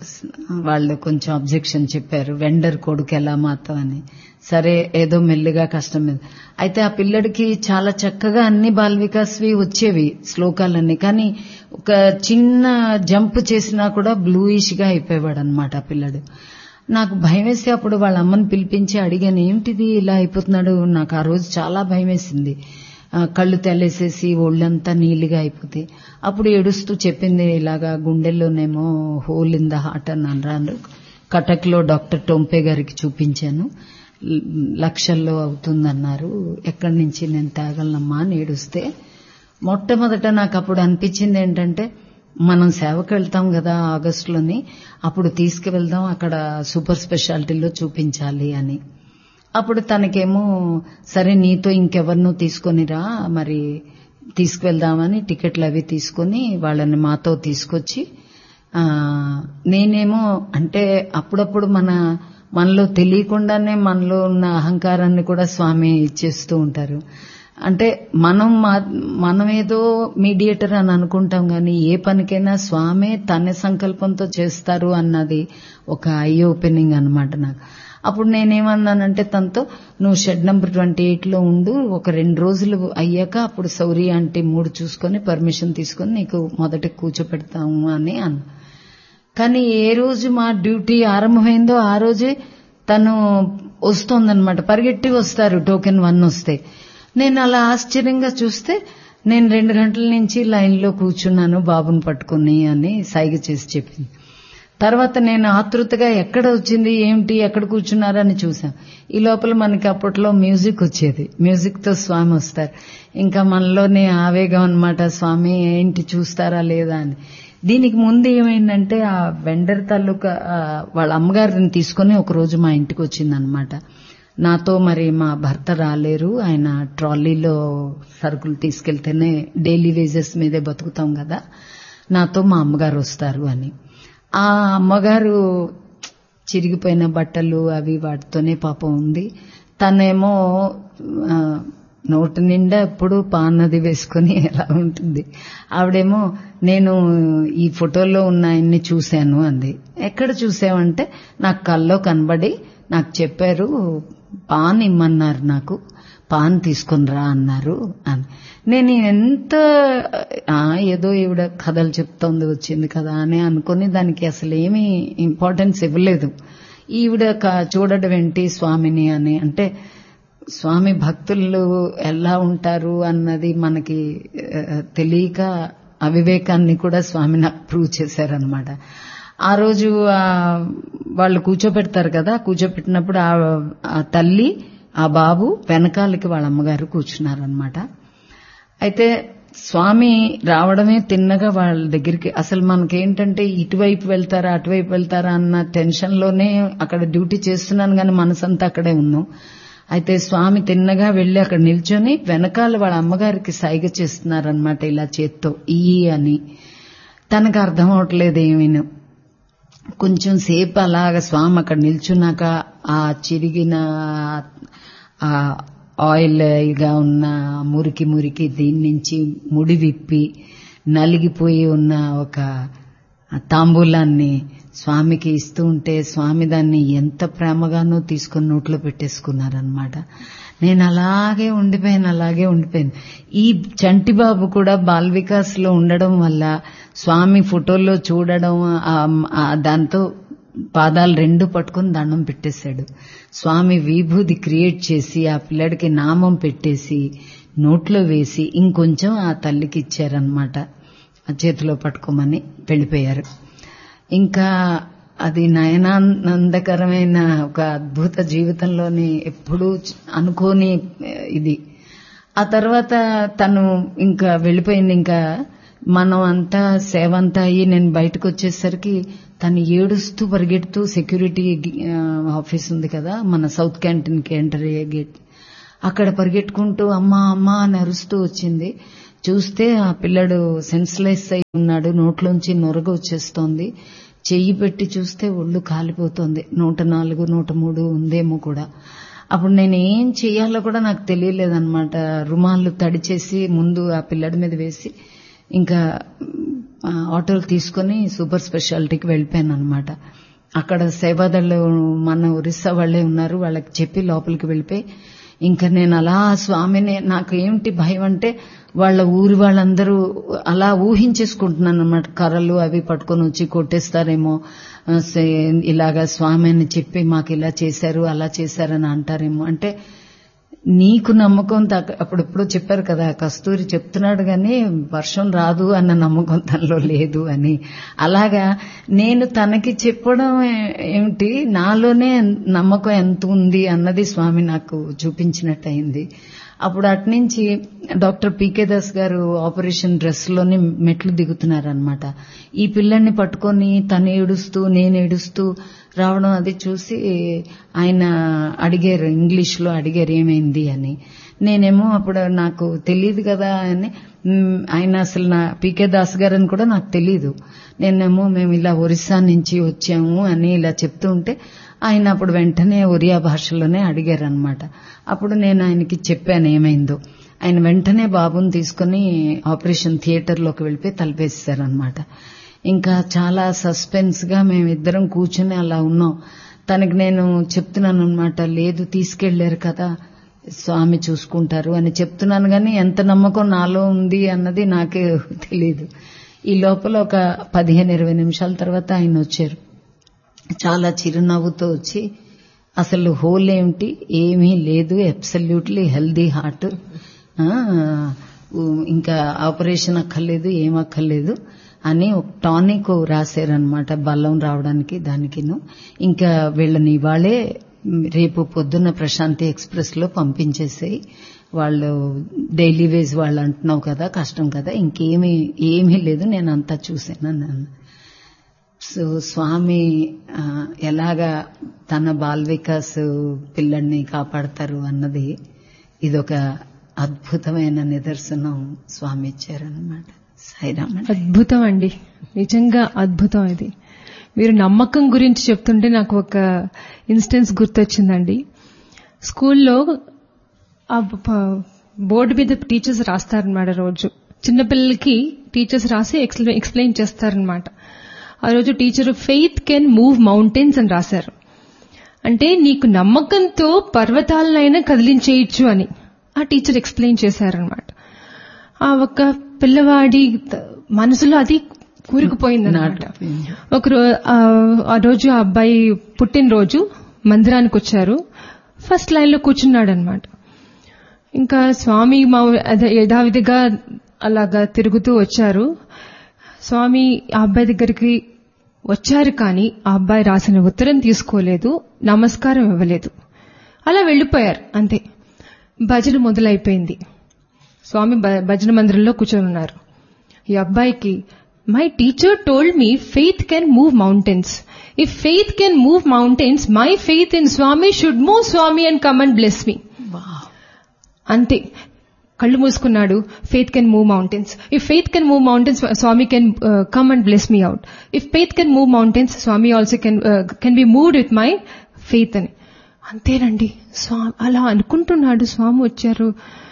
వాళ్ళు కొంచెం అబ్జెక్షన్ చెప్పారు వెండర్ కొడుకు ఎలా మాత్రం అని సరే ఏదో మెల్లిగా కష్టం మీద అయితే ఆ పిల్లడికి చాలా చక్కగా అన్ని బాల్ వికాస్వి వచ్చేవి శ్లోకాలన్నీ కానీ ఒక చిన్న జంప్ చేసినా కూడా బ్లూయిష్ గా అయిపోయేవాడు అనమాట ఆ పిల్లడు నాకు భయం వేసి అప్పుడు వాళ్ళ అమ్మని పిలిపించి అడిగాను ఏమిటిది ఇలా అయిపోతున్నాడు నాకు ఆ రోజు చాలా భయం వేసింది ఆ, కళ్ళు తెల్లేసేసి ఒళ్ళంతా నీలిగా అయిపోతే అప్పుడు ఏడుస్తూ చెప్పింది ఇలాగా గుండెల్లోనేమో హోల్ ఇన్ ద హార్ట్ అని అన్నారు కటక్లో డాక్టర్ టొంపే గారికి చూపించాను ల- లక్షల్లో అవుతుందన్నారు ఎక్కడి నుంచి నేను తేగలనమ్మా అని ఏడుస్తే మొట్టమొదట నాకు అప్పుడు అనిపించింది ఏంటంటే మనం సేవకు వెళ్తాం కదా ఆగస్టులోని అప్పుడు తీసుకువెళ్దాం అక్కడ సూపర్ స్పెషాలిటీలో చూపించాలి అని అప్పుడు తనకేమో సరే నీతో ఇంకెవరినో తీసుకొనిరా మరి తీసుకువెళ్దామని టికెట్లు అవి తీసుకొని వాళ్ళని మాతో తీసుకొచ్చి ఆ నేనేమో అంటే అప్పుడప్పుడు మన మనలో తెలియకుండానే మనలో ఉన్న అహంకారాన్ని కూడా స్వామి ఇచ్చేస్తూ ఉంటారు అంటే మనం మా- మనమేదో మీడియేటర్ అని అనుకుంటాం కానీ ఏ పనికైనా స్వామే తన సంకల్పంతో చేస్తారు అన్నది ఒక ఐ ఓపెనింగ్ అన్నమాట నాకు అప్పుడు నేనేమన్నానంటే తనతో నువ్వు షెడ్ నెంబర్ ట్వంటీ ఎయిట్ లో ఉండు ఒక రెండు రోజులు అయ్యాక అప్పుడు సౌరి అంటే మూడు చూసుకొని పర్మిషన్ తీసుకొని నీకు మొదట కూర్చోపెడతాము అని అన్నా కానీ ఏ రోజు మా డ్యూటీ ఆరంభమైందో ఆ రోజే తను వస్తోందనమాట పరిగెట్టి వస్తారు టోకెన్ వన్ వస్తే నేను అలా ఆశ్చర్యంగా చూస్తే నేను రెండు గంటల నుంచి లైన్లో కూర్చున్నాను బాబుని పట్టుకుని అని సైగ చేసి చెప్పింది తర్వాత నేను ఆతృతగా ఎక్కడ వచ్చింది ఏమిటి ఎక్కడ కూర్చున్నారని చూసాం ఈ లోపల మనకి అప్పట్లో మ్యూజిక్ వచ్చేది మ్యూజిక్ తో స్వామి వస్తారు ఇంకా మనలోనే ఆవేగం అన్నమాట స్వామి ఏంటి చూస్తారా లేదా అని దీనికి ముందు ఏమైందంటే ఆ వెండర్ తాలూకా ఆ, వాళ్ళ అమ్మగారిని తీసుకుని ఒక రోజు మా ఇంటికి వచ్చిందనమాట నాతో మరి మా భర్త రాలేరు ఆయన ట్రాలీలో సరుకులు తీసుకెళ్తేనే డైలీ వేజెస్ మీదే బతుకుతాం కదా నాతో మా అమ్మగారు వస్తారు అని ఆ అమ్మగారు చిరిగిపోయిన బట్టలు అవి వాటితోనే పాపం ఉంది తనేమో ఆ, నోటి నిండా ఎప్పుడు పాన్నది వేసుకుని ఎలా ఉంటుంది ఆవిడేమో నేను ఈ ఫోటోలో ఉన్న ఆయన్ని చూశాను అంది ఎక్కడ చూసావంటే నాకు కల్లో కనబడి నాకు చెప్పారు పాన్ ఇమ్మన్నారు నాకు పాన్ తీసుకుని రా అన్నారు అని నేను ఎంత ఆ, ఏదో ఈవిడ కథలు చెప్తోంది వచ్చింది కదా అని అనుకుని దానికి అసలు ఏమీ ఇంపార్టెన్స్ ఇవ్వలేదు ఈవిడ క- చూడడం ఏంటి స్వామిని అని అంటే స్వామి భక్తులు ఎలా ఉంటారు అన్నది మనకి ఆ, తెలియక అవివేకాన్ని కూడా స్వామి నాకు ప్రూవ్ చేశారనమాట ఆ రోజు ఆ, వాళ్ళు కూర్చోపెడతారు కదా కూర్చోపెట్టినప్పుడు ఆ ఆ తల్లి ఆ బాబు వెనకాలకి వాళ్ళ అమ్మగారు కూర్చున్నారనమాట అయితే స్వామి రావడమే తిన్నగా వాళ్ళ దగ్గరికి అసలు మనకేంటంటే ఇటువైపు వెళ్తారా అటువైపు వెళ్తారా అన్న టెన్షన్ లోనే అక్కడ డ్యూటీ చేస్తున్నాను కానీ మనసంతా అక్కడే ఉన్నాం అయితే స్వామి తిన్నగా వెళ్లి అక్కడ నిల్చొని వెనకాల వాళ్ళ అమ్మగారికి సైగ చేస్తున్నారనమాట ఇలా చేత్తో ఈ అని తనకు అర్థం అవట్లేదు ఏమీను కొంచెం సేపు అలాగ స్వామి అక్కడ నిల్చున్నాక ఆ చిరిగిన ఆ ఆయిల్ గా ఉన్న మురికి మురికి దీని నుంచి ముడి విప్పి నలిగిపోయి ఉన్న ఒక తాంబూలాన్ని స్వామికి ఇస్తూ ఉంటే స్వామి దాన్ని ఎంత ప్రేమగానో తీసుకుని నోట్లో పెట్టేసుకున్నారనమాట నేను అలాగే ఉండిపోయాను అలాగే ఉండిపోయాను ఈ చంటి బాబు కూడా బాల్ వికాస్ లో ఉండడం వల్ల స్వామి ఫోటోల్లో చూడడం ఆ- ఆ దాంతో పాదాలు రెండు పట్టుకుని దండం పెట్టేశాడు స్వామి విభూది క్రియేట్ చేసి ఆ పిల్లడికి నామం పెట్టేసి నోట్లో వేసి ఇంకొంచెం ఆ తల్లికి ఇచ్చారనమాట ఆ చేతిలో పట్టుకోమని వెళ్ళిపోయారు ఇంకా అది నయనానందకరమైన ఒక అద్భుత జీవితంలోని ఎప్పుడూ చ- అనుకోని ఆ, ఇది ఆ తర్వాత తను ఇంకా వెళ్ళిపోయింది ఇంకా మనం అంతా సేవ అంతా అయ్యి నేను బయటకు వచ్చేసరికి తను ఏడుస్తూ పరిగెడుతూ సెక్యూరిటీ ఆ, ఆఫీస్ ఉంది కదా మన సౌత్ క్యాంటీన్ కి ఎంటర్ అయ్యే గేట్ అక్కడ పరిగెట్టుకుంటూ అమ్మా అమ్మా అని అరుస్తూ వచ్చింది చూస్తే ఆ పిల్లడు సెన్స్లెస్ అయి ఉన్నాడు నోట్లోంచి నొరగ వచ్చేస్తోంది చెయ్యి పెట్టి చూస్తే ఒళ్ళు కాలిపోతుంది నూట నాలుగు నూట మూడు ఉందేమో కూడా అప్పుడు నేను ఏం చెయ్యాలో కూడా నాకు తెలియలేదన్నమాట రుమాళ్ళు తడిచేసి ముందు ఆ పిల్లడి మీద వేసి ఇంకా ఆ, ఆటోలు తీసుకొని సూపర్ స్పెషాలిటీకి వెళ్ళిపోయాను అనమాట అక్కడ సేవాదళ్ళు మన ఒరిస్సా వాళ్ళే ఉన్నారు వాళ్ళకి చెప్పి లోపలికి వెళ్ళిపోయి ఇంకా నేను అలా స్వామిని నాకు ఏమిటి భయం అంటే వాళ్ళ ఊరి వాళ్ళందరూ అలా ఊహించేసుకుంటున్నాను అనమాట కర్రలు అవి పట్టుకొని వచ్చి కొట్టేస్తారేమో ఆ, సే- ఇలాగా స్వామి అని చెప్పి మాకు ఇలా చేశారు అలా చేశారని అంటారేమో అంటే నీకు నమ్మకం తగ్గ- అప్పుడెప్పుడో చెప్పారు కదా కస్తూరి చెప్తున్నాడు కానీ వర్షం రాదు అన్న నమ్మకం తనలో లేదు అని అలాగా నేను తనకి చెప్పడం ఏ- ఏమిటి నాలోనే నమ్మకం ఎంత ఉంది అన్నది స్వామి నాకు చూపించినట్టు అయింది అప్పుడు అట్నుంచి డాక్టర్ పీకే దాస్ గారు ఆపరేషన్ డ్రెస్ లోని మెట్లు దిగుతున్నారనమాట ఈ పిల్లల్ని పట్టుకొని తను ఏడుస్తూ నేను ఏడుస్తూ రావడం అది చూసి ఆయన అడిగారు ఇంగ్లీష్ లో అడిగారు ఏమైంది అని నేనేమో అప్పుడు నాకు తెలియదు కదా అని మ్, ఆయన అసలు నా పీకే దాస్ గారు అని కూడా నాకు తెలియదు నేనేమో మేము ఇలా ఒరిస్సా నుంచి వచ్చాము అని ఇలా చెప్తూ ఉంటే ఆయన అప్పుడు వెంటనే ఒరియా భాషలోనే అడిగారు అనమాట అప్పుడు నేను ఆయనకి చెప్పాను ఏమైందో ఆయన వెంటనే బాబుని తీసుకుని ఆపరేషన్ థియేటర్లోకి వెళ్ళిపోయి తలపేసారనమాట ఇంకా చాలా సస్పెన్స్ గా మేమిద్దరం కూర్చుని అలా ఉన్నాం తనకి నేను చెప్తున్నాను అనమాట లేదు తీసుకెళ్లారు కదా స్వామి చూసుకుంటారు అని చెప్తున్నాను కానీ ఎంత నమ్మకం నాలో ఉంది అన్నది నాకే తెలియదు ఈ లోపల ఒక పదిహేను ఇరవై నిమిషాల తర్వాత ఆయన వచ్చారు చాలా చిరునవ్వుతో వచ్చి అసలు హోల్ ఏమిటి ఏమీ లేదు అబ్సల్యూట్లీ హెల్దీ హార్ట్ ఇంకా ఆపరేషన్ అక్కర్లేదు ఏం అక్కర్లేదు అని ఒక టానిక్ రాశారనమాట బలం రావడానికి దానికిను ఇంకా వీళ్ళని ఇవాళే రేపు పొద్దున్న ప్రశాంతి ఎక్స్ప్రెస్ లో పంపించేసేయి వాళ్ళు డైలీ వేజ్ వాళ్ళు అంటున్నావు కదా కష్టం కదా ఇంకేమీ ఏమీ లేదు నేను అంతా చూశాను అన్నాను సో స్వామి ఆ, ఎలాగా తన బాల్ వికాస్ పిల్లల్ని కాపాడతారు అన్నది ఇదొక అద్భుతమైన నిదర్శనం స్వామి ఇచ్చారనమాట సాయిరామ్ అండి. అద్భుతం అండి నిజంగా అద్భుతం ఇది మీరు నమ్మకం గురించి చెప్తుంటే నాకు ఒక ఇన్స్టెన్స్ గుర్తొచ్చిందండి స్కూల్లో ఆ ప- బోర్డు మీద టీచర్స్ రాస్తారనమాట రోజు చిన్నపిల్లలకి టీచర్స్ రాసి ఎక్స్ప్లె- ఎక్స్ప్లెయిన్ చేస్తారనమాట ఆ రోజు teacher faith can move mountains అని రాశారు అంటే నీకు నమ్మకంతో పర్వతాలనైనా కదిలించేయచ్చు అని ఆ టీచర్ ఎక్స్ప్లెయిన్ చేశారనమాట ఆ ఒక పిల్లవాడి త- మనసులో అది కూరుకుపోయిందన్నమాట నాటుకుపోయింది. ఒక రో- ఆ ఆ రోజు ఆ అబ్బాయి పుట్టినరోజు మందిరానికి వచ్చారు ఫస్ట్ లైన్ లో కూర్చున్నాడు అనమాట ఇంకా స్వామి మా అదే యథావిధిగా అలాగా తిరుగుతూ వచ్చారు స్వామి ఆ అబ్బాయి దగ్గరికి వచ్చారు కానీ ఆ అబ్బాయి రాసిన ఉత్తరం తీసుకోలేదు నమస్కారం ఇవ్వలేదు అలా వెళ్లిపోయారు అంతే భజన మొదలైపోయింది స్వామి భ- భజన మందిరంలో కూర్చొని ఉన్నారు ఈ అబ్బాయికి my teacher told me faith can move mountains if faith can move mountains my faith in Swami should move Swami and come and bless me wow. అంతే కళ్ళు మూసుకున్నాడు faith can move mountains if faith can move mountains Swami can come and bless me out if faith can move mountains Swami also can can be moved with my faith అని అంతేనండి స్వామి అలా అనుకుంటున్నాడు స్వామి వచ్చారు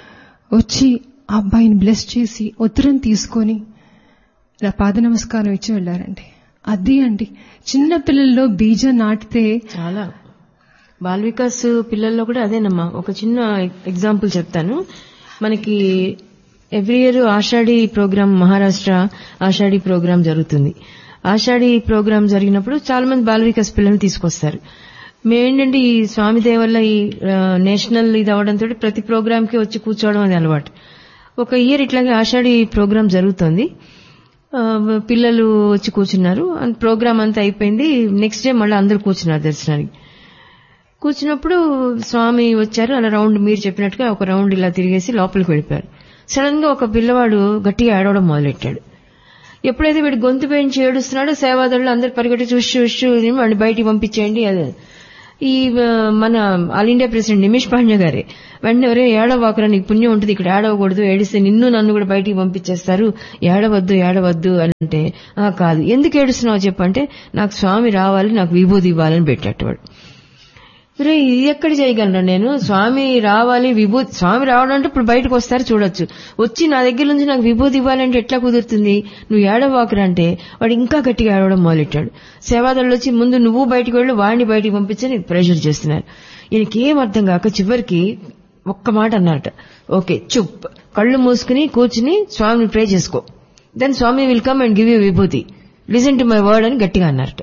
వచ్చి ఆ అబ్బాయిని బ్లెస్ చేసి ఉత్తరం తీసుకొని ఇలా పాద నమస్కారం ఇచ్చి వెళ్ళారండి అది అండి చిన్న పిల్లల్లో బీజం నాటితే చాలా బాల్ వికాస్ పిల్లల్లో కూడా అదేనమ్మా ఒక చిన్న ఎగ్జాంపుల్ చెప్తాను మనకి every year Ashadhi program Maharashtra Ashadhi program జరుగుతుంది ఆషాఢి ప్రోగ్రామ్ జరిగినప్పుడు చాలా మంది బాల వికాస్ పిల్లల్ని తీసుకొస్తారు మేమేంటంటే ఈ స్వామి దయ వల్ల ఈ ఆ, నేషనల్ ఇది అవడంతో ప్రతి ప్రోగ్రామ్ కి వచ్చి కూర్చోవడం అది అలవాటు ఒక ఇయర్ ఇట్లాగే ఆషాఢి ప్రోగ్రామ్ జరుగుతోంది ఆ, పిల్లలు వచ్చి కూర్చున్నారు అండ్ ప్రోగ్రామ్ అంతా అయిపోయింది నెక్స్ట్ డే మళ్ళీ అందరూ కూర్చున్నారు దర్శనానికి కూర్చున్నప్పుడు స్వామి వచ్చారు అలా రౌండ్ మీరు చెప్పినట్టుగా ఒక రౌండ్ ఇలా తిరిగేసి లోపలికి వెళ్ళిపోయారు సడన్ గా ఒక పిల్లవాడు గట్టిగా ఏడవడం మొదలెట్టాడు ఎప్పుడైతే వీడు గొంతు పెంచి ఏడుస్తున్నాడో సేవాదారులు అందరు పరిగెట్టి చూసి చూసి వాడిని బయటికి పంపించేయండి అది ఈ ఆ, మన All India President Nimish Pandya గారే వెంటనే ఎవరే ఏడవాకరా నీకు పుణ్యం ఉంటుంది ఇక్కడ ఏడవకూడదు ఏడిస్తే నిన్ను నన్ను కూడా బయటికి పంపించేస్తారు ఏడవద్దు ఏడవద్దు అని అంటే "ఆ, కాదు ఎందుకు ఏడుస్తున్నావు చెప్పంటే నాకు స్వామి రావాలి నాకు విభూతి ఇవ్వాలని పెట్టేట వాడు రే ఇది ఎక్కడ చేయగలను నేను స్వామి రావాలి విభూతి స్వామి రావడం అంటే ఇప్పుడు బయటకు వస్తారు చూడొచ్చు వచ్చి నా దగ్గర నుంచి నాకు విభూతి ఇవ్వాలంటే ఎట్లా కుదురుతుంది నువ్వు ఏడవాకరా అంటే వాడు ఇంకా గట్టిగా ఏడవడం మొదలెట్టాడు సేవాదారులు వచ్చి ముందు నువ్వు బయటికి వెళ్ళు వాడిని బయటికి పంపించని ప్రెషర్ చేస్తున్నారు ఈయనకి ఏం అర్థం కాక చివరికి ఒక్క మాట అన్నారట ఓకే చుప్ కళ్ళు మూసుకుని కూర్చుని స్వామిని ప్రే చేసుకో then Swami will come and give you vibhuti listen to my word అని గట్టిగా అన్నారట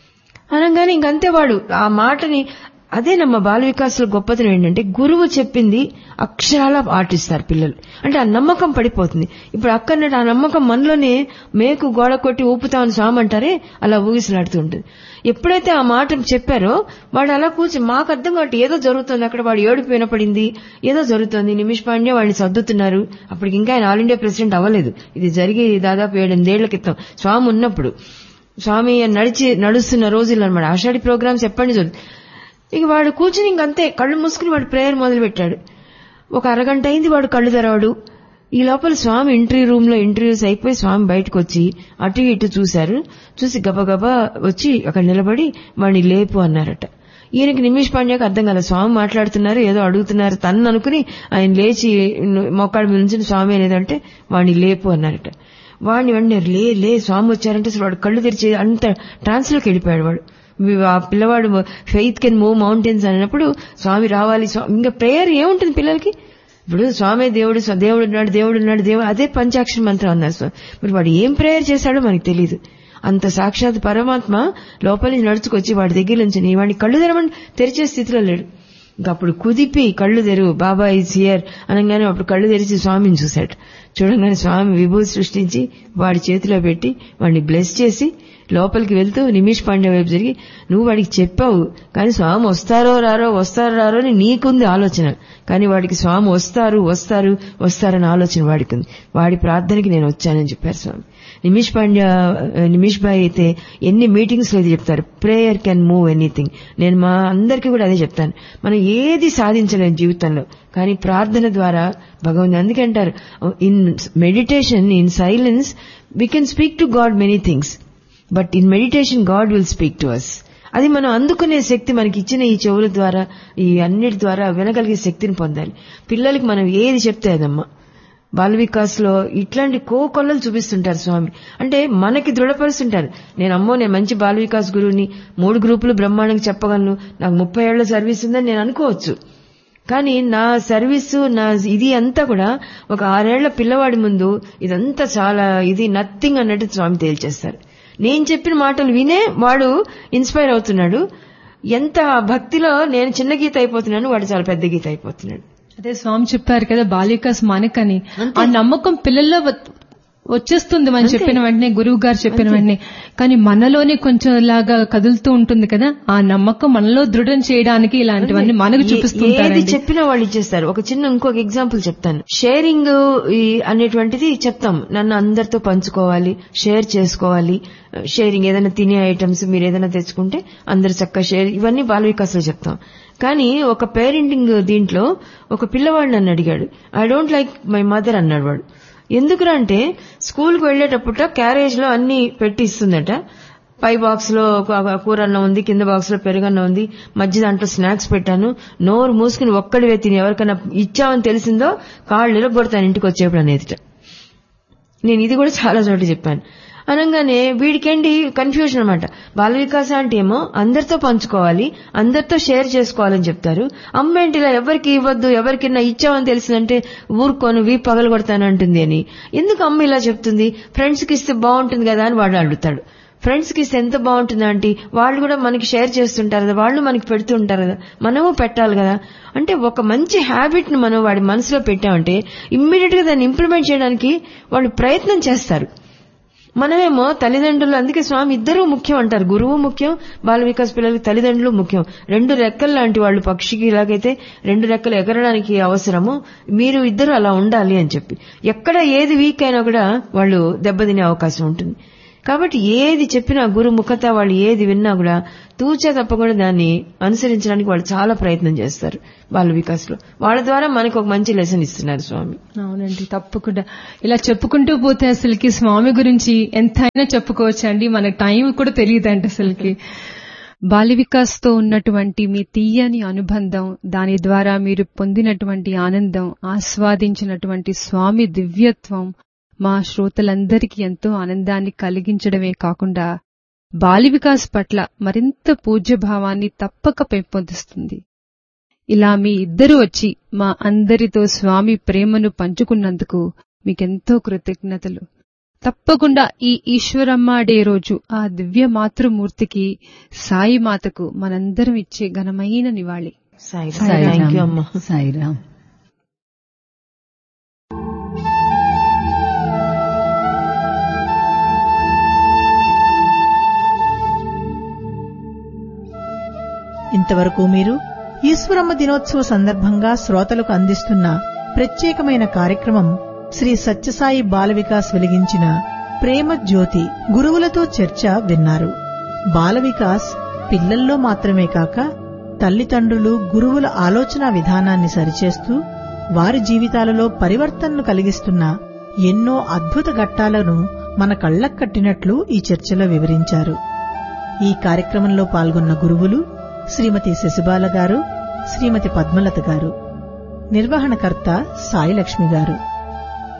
అనగానే ఇంకంతే వాడు ఆ మాటని అదేనమ్మా బాల వికాసులో గొప్పతనం ఏంటంటే గురువు చెప్పింది అక్షరాల పాటిస్తారు పిల్లలు అంటే ఆ నమ్మకం పడిపోతుంది ఇప్పుడు అక్కడన్నట్టు ఆ నమ్మకం మనలోనే మేకు గోడ కొట్టి ఊపుతామని స్వామి అంటారే అలా ఊగిసలాడుతూ ఉంటుంది ఎప్పుడైతే ఆ మాట చెప్పారో వాడు అలా కూర్చి మాకు అర్థం కాబట్టి ఏదో జరుగుతుంది అక్కడ వాడు ఏడుపు వినపడింది ఏదో జరుగుతుంది నిమిష్ పాండ్య వాడిని సర్దుతున్నారు అప్పటికి ఇంకా ఆయన ఆల్ ఇండియా ప్రెసిడెంట్ అవ్వలేదు ఇది జరిగి దాదాపు ఏడెనిమిదేళ్ల క్రితం స్వామి ఉన్నప్పుడు స్వామి నడిచి నడుస్తున్న రోజులు అనమాట ఆషాఢి ప్రోగ్రామ్స్ ఎప్పటి నుంచి జరుగుతాయి. ఇక వాడు కూర్చుని ఇంకంతే కళ్ళు మూసుకుని వాడు ప్రేయర్ మొదలు పెట్టాడు ఒక అరగంట అయింది వాడు కళ్ళు తెరవాడు ఈ లోపల స్వామి ఇంటర్వ్యూ రూమ్ లో ఇంటర్వ్యూస్ అయిపోయి స్వామి బయటకు వచ్చి అటు ఇటు చూశారు చూసి గబగబా వచ్చి అక్కడ నిలబడి వాడిని లేపు అన్నారట ఈయనకి నిమిష్ పాండ్యాకి అర్థం కాలేదు స్వామి మాట్లాడుతున్నారు ఏదో అడుగుతున్నారు తను అనుకుని ఆయన లేచి మొక్కాడు నుంచి స్వామి అనేదంటే వాడిని లేపు అన్నారట వాడిని వెంటనే లే లే స్వామి వచ్చారంటే అసలు వాడు కళ్ళు తెరిచి అంత ట్రాన్స్ లోకి వెళ్ళిపోయాడు వాడు వి- ఆ పిల్లవాడు ఫెయిత్ కెన్ మూవ్ మౌంటైన్స్ అన్నప్పుడు స్వామి రావాలి స్వామి ఇంకా ప్రేయర్ ఏముంటుంది పిల్లలకి ఇప్పుడు స్వామి దేవుడు స్వ- దేవుడు ఉన్నాడు దేవుడు ఉన్నాడు దేవుడు అదే పంచాక్షర మంత్రం అన్నారు స్వామి మరి వాడు ఏం ప్రేయర్ చేశాడో మనకు తెలియదు అంత సాక్షాత్ పరమాత్మ లోపలి నుంచి నడుచుకొచ్చి వాడి దగ్గర నుంచి వాడిని కళ్ళు తెరవని తెరిచే స్థితిలో లేడు ఇంకా అప్పుడు కుదిపి కళ్ళు తెరువు బాబా ఈజ్ హియర్ అనగానే అప్పుడు కళ్ళు తెరిచి స్వామిని చూశాడు చూడంగానే స్వామి విభూతి సృష్టించి వాడి చేతిలో పెట్టి వాడిని బ్లెస్ చేసి లోపలికి వెళ్తూ నిమిష్ పాండే వైపు జరిగి నువ్వు వాడికి చెప్పావు కానీ స్వామి వస్తారో రారో వస్తారో రారో అని నీకుంది ఆలోచన కానీ వాడికి స్వామి వస్తారు వస్తారు వస్తారని ఆలోచన వాడికి ఉంది వాడి ప్రార్థనకి నేను వచ్చానని చెప్పారు స్వామి నిమిష్ పాండ్య నిమిష్ భాయ్ అయితే ఎన్ని మీటింగ్స్ లో ఇది చెప్తారు ప్రేయర్ కెన్ మూవ్ ఎనీథింగ్ నేను మా అందరికీ కూడా అదే చెప్తాను మనం ఏది సాధించలేం జీవితంలో కానీ ప్రార్థన ద్వారా భగవంతు అందుకంటారు in meditation in silence we can speak to God many things but in meditation God will speak to us అది మనం అందుకునే శక్తి మనకి ఇచ్చిన ఈ చెవుల ద్వారా ఈ అన్నిటి ద్వారా వినగలిగే శక్తిని పొందాలి పిల్లలకి మనం ఏది చెప్తే అదమ్మా బాల వికాస్ లో ఇట్లాంటి కోకొల్లలు చూపిస్తుంటారు స్వామి అంటే మనకి దృఢపరుస్తుంటారు నేను అమ్మో నేను మంచి బాల వికాస్ గురువుని మూడు గ్రూపులు బ్రహ్మాండంగా చెప్పగలను నాకు ముప్పై ఏళ్ల సర్వీస్ ఉందని నేను అనుకోవచ్చు కానీ నా సర్వీసు నా ఇది అంతా కూడా ఒక ఆరేళ్ల పిల్లవాడి ముందు ఇదంతా చాలా ఇది నథింగ్ అన్నట్టు స్వామి తేల్చేస్తారు నేను చెప్పిన మాటలు వినే వాడు ఇన్స్పైర్ అవుతున్నాడు ఎంత భక్తిలో నేను చిన్న గీత అయిపోతున్నాను వాడు చాలా పెద్ద గీత అయిపోతున్నాడు అదే స్వామి చెప్పారు కదా బాలికాస్ మనకని ఆ నమ్మకం పిల్లల్లో వ- వచ్చేస్తుంది మనం చెప్పిన వెంటనే గురువు గారు చెప్పిన వెంటనే కానీ మనలోనే కొంచెం ఇలాగా కదులుతూ ఉంటుంది కదా ఆ నమ్మకం మనలో దృఢం చేయడానికి ఇలాంటివన్నీ మనకు ఏ- ఏది చూపిస్తుంటారండి చెప్పినా వాళ్ళు ఇచ్చేస్తారు ఒక చిన్న ఇంకొక ఎగ్జాంపుల్ చెప్తాను షేరింగ్ ఈ అనేటువంటిది చెప్తాం నన్ను అందరితో పంచుకోవాలి షేర్ చేసుకోవాలి షేరింగ్ ఏదైనా తినే ఐటమ్స్ మీరు ఏదైనా తెచ్చుకుంటే అందరు చక్కగా షేర్ ఇవన్నీ బాల వికాసంలో చెప్తాం కానీ ఒక పేరెంటింగ్ దీంట్లో ఒక పిల్లవాడు నన్ను అడిగాడు I don't like my mother అన్నాడు వాడు ఎందుకురా అంటే స్కూల్కి వెళ్లేటప్పుట క్యారేజ్ లో అన్ని పెట్టి ఇస్తుందట పై బాక్స్ లో ఒక కూర అన్నం ఉంది కింద బాక్స్ లో పెరుగన్నం ఉంది మధ్య దాంట్లో స్నాక్స్ పెట్టాను నోరు మూసుకుని ఒక్కడివే తిని ఎవరికైనా ఇచ్చామని తెలిసిందో కాళ్ళు నిలబడతాను ఇంటికి వచ్చేప్పుడు అనేదిట నేను ఇది కూడా చాలా చోట చెప్పాను అనగానే వీడికేంటి కన్ఫ్యూజన్ అనమాట బాల వికాస అంటే ఏమో అందరితో పంచుకోవాలి అందరితో షేర్ చేసుకోవాలని చెప్తారు అమ్మ ఏంటి ఇలా ఎవరికి ఇవ్వద్దు ఎవరికైనా ఇచ్చామని తెలిసిందంటే ఊరుకోను వీ పగలు కొడతానంటుంది అని ఎందుకు అమ్మ ఇలా చెప్తుంది ఫ్రెండ్స్ కి ఇస్తే బాగుంటుంది కదా అని వాడు అడుగుతాడు ఫ్రెండ్స్ కి ఇస్తే ఎంత బాగుంటుంది అంటే వాళ్ళు కూడా మనకి షేర్ చేస్తుంటారు కదా వాళ్ళు మనకి పెడుతూ ఉంటారు కదా మనము పెట్టాలి కదా అంటే ఒక మంచి హ్యాబిట్ ని మనం వాడి మనసులో పెట్టామంటే ఇమ్మీడియట్ గా దాన్ని ఇంప్లిమెంట్ చేయడానికి వాళ్ళు ప్రయత్నం చేస్తారు మనమేమో తల్లిదండ్రులు అందుకే స్వామి ఇద్దరూ ముఖ్యం అంటారు గురువు ముఖ్యం బాల వికాస్ పిల్లలకి తల్లిదండ్రులు ముఖ్యం రెండు రెక్కలు లాంటి వాళ్ళు పక్షికి ఇలాగైతే రెండు రెక్కలు ఎగరడానికి అవసరము మీరు ఇద్దరు అలా ఉండాలి అని చెప్పి ఎక్కడ ఏది వీక్ అయినా కూడా వాళ్ళు దెబ్బతినే అవకాశం ఉంటుంది కాబట్టి ఏది చెప్పినా గురు ముఖత వాళ్ళు ఏది విన్నా కూడా తూచా తప్పకుండా దాన్ని అనుసరించడానికి వాళ్ళు చాలా ప్రయత్నం చేస్తారు బాల వికాస్లో వాళ్ళ ద్వారా మనకు ఒక మంచి లెసన్ ఇస్తున్నారు స్వామి అవునండి తప్పకుండా ఇలా చెప్పుకుంటూ పోతే అసలుకి స్వామి గురించి ఎంతైనా చెప్పుకోవచ్చు అండి మనకు టైం కూడా తెలియదండి అసలుకి బాల వికాస్ తో ఉన్నటువంటి మీ తీయని అనుబంధం దాని ద్వారా మీరు పొందినటువంటి ఆనందం ఆస్వాదించినటువంటి స్వామి దివ్యత్వం మా శ్రోతలందరికీ ఎంతో ఆనందాన్ని కలిగించడమే కాకుండా బాలి వికాస్ పట్ల మరింత పూజ్యభావాన్ని తప్పక పెంపొందిస్తుంది ఇలా మీ ఇద్దరు వచ్చి మా అందరితో స్వామి ప్రేమను పంచుకున్నందుకు మీకెంతో కృతజ్ఞతలు తప్పకుండా ఈ ఈశ్వరమ్మ డే రోజు ఆ దివ్య మాతృమూర్తికి సాయి మాతకు మనందరం ఇచ్చే ఘనమైన నివాళి సాయి థ్యాంక్ యూ అమ్మా సాయిరామ్ ఇంతవరకు మీరు ఈశ్వరమ్మ దినోత్సవ సందర్భంగా శ్రోతలకు అందిస్తున్న ప్రత్యేకమైన కార్యక్రమం శ్రీ సత్యసాయి బాల వికాస్ వెలిగించిన ప్రేమ జ్యోతి గురువులతో చర్చ విన్నారు బాల వికాస్ పిల్లల్లో మాత్రమే కాక తల్లిదండ్రులు గురువుల ఆలోచనా విధానాన్ని సరిచేస్తూ వారి జీవితాలలో పరివర్తనను కలిగిస్తున్న ఎన్నో అద్భుత ఘట్టాలను మన కళ్లక్ కట్టినట్లు ఈ చర్చలో వివరించారు ఈ కార్యక్రమంలో పాల్గొన్న గురువులు శ్రీమతి శశిబాల గారు శ్రీమతి పద్మలత గారు నిర్వహణకర్త సాయిలక్ష్మి గారు